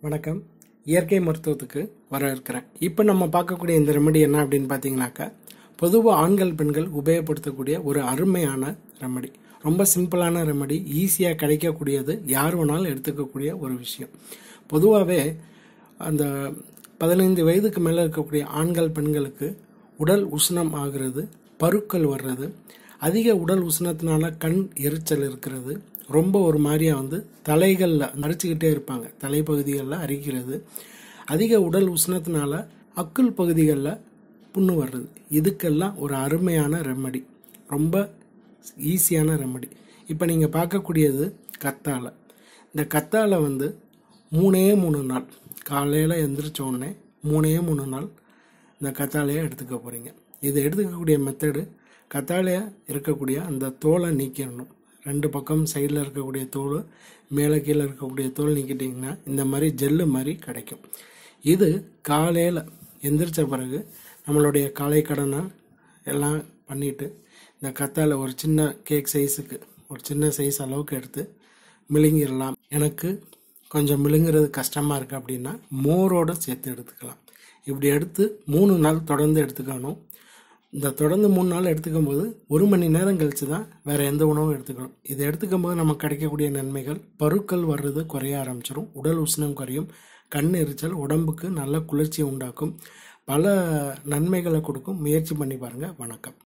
வணக்கம் இயற்கை மருத்துவத்துக்கு வரவேற்கிறேன் இப்போ நம்ம பார்க்கக்கூடிய இந்த ரெமெடி என்ன அப்படின்னு பார்த்தீங்கன்னாக்கா பொதுவாக ஆண்கள் பெண்கள் உபயோகப்படுத்தக்கூடிய ஒரு அருமையான ரெமெடி ரொம்ப சிம்பிளான ரெமெடி ஈஸியாக கிடைக்கக்கூடியது யார் வேணாலும் எடுத்துக்கக்கூடிய ஒரு விஷயம் பொதுவாகவே அந்த பதினைந்து வயதுக்கு மேலே இருக்கக்கூடிய ஆண்கள் பெண்களுக்கு உடல் உஷ்ணம் ஆகிறது பருக்கள் வர்றது அதிக உடல் உஷ்ணத்தினால கண் எரிச்சல் இருக்கிறது ரொம்ப ஒரு மாதிரியா வந்து தலைகளில் அரிச்சுக்கிட்டே இருப்பாங்க தலைப்பகுதிகளில் அரிக்கிறது அதிக உடல் உஷ்ணத்தினால அக்குள் பகுதிகளில் புண்ணு வர்றது இதுக்கெல்லாம் ஒரு அருமையான ரெமடி ரொம்ப ஈஸியான ரெமடி இப்போ நீங்கள் பார்க்கக்கூடியது கத்தாழை இந்த கத்தாழை வந்து மூணே மூணு நாள் காலையில் எந்திரிச்ச உடனே மூணே மூணு நாள் இந்த கத்தாழையை எடுத்துக்க போகிறீங்க இது எடுத்துக்கக்கூடிய மெத்தடு கத்தாழையா இருக்கக்கூடிய அந்த தோலை நீக்கிடணும் ரெண்டு பக்கம் சைடில் இருக்கக்கூடிய தோல் மேலே கீழே இருக்கக்கூடிய தோல் நீக்கிட்டிங்கன்னா இந்த மாதிரி ஜெல்லு மாதிரி கிடைக்கும் இது காலையில் எந்திரிச்ச பிறகு நம்மளுடைய காலை கடனை எல்லாம் பண்ணிவிட்டு இந்த கத்தாழை ஒரு சின்ன கேக் சைஸுக்கு ஒரு சின்ன சைஸ் அளவுக்கு எடுத்து மிழுங்கிடலாம் எனக்கு கொஞ்சம் மிழுங்குறது கஷ்டமாக இருக்குது அப்படின்னா மோரோடு சேர்த்து எடுத்துக்கலாம் இப்படி எடுத்து மூணு நாள் தொடர்ந்து எடுத்துக்கணும் இந்த தொடர்ந்து மூணு நாள் எடுத்துக்கும் போது ஒரு மணி நேரம் கழித்து தான் வேறு எந்த உணவும் எடுத்துக்கணும் இதை எடுத்துக்கும் போது நமக்கு கிடைக்கக்கூடிய நன்மைகள் பருக்கள் வர்றது குறைய ஆரம்பிச்சிடும் உடல் உஷ்ணம் குறையும் கண் எரிச்சல் உடம்புக்கு நல்ல குளிர்ச்சியை உண்டாக்கும் பல நன்மைகளை கொடுக்கும் முயற்சி பண்ணி பாருங்கள் வணக்கம்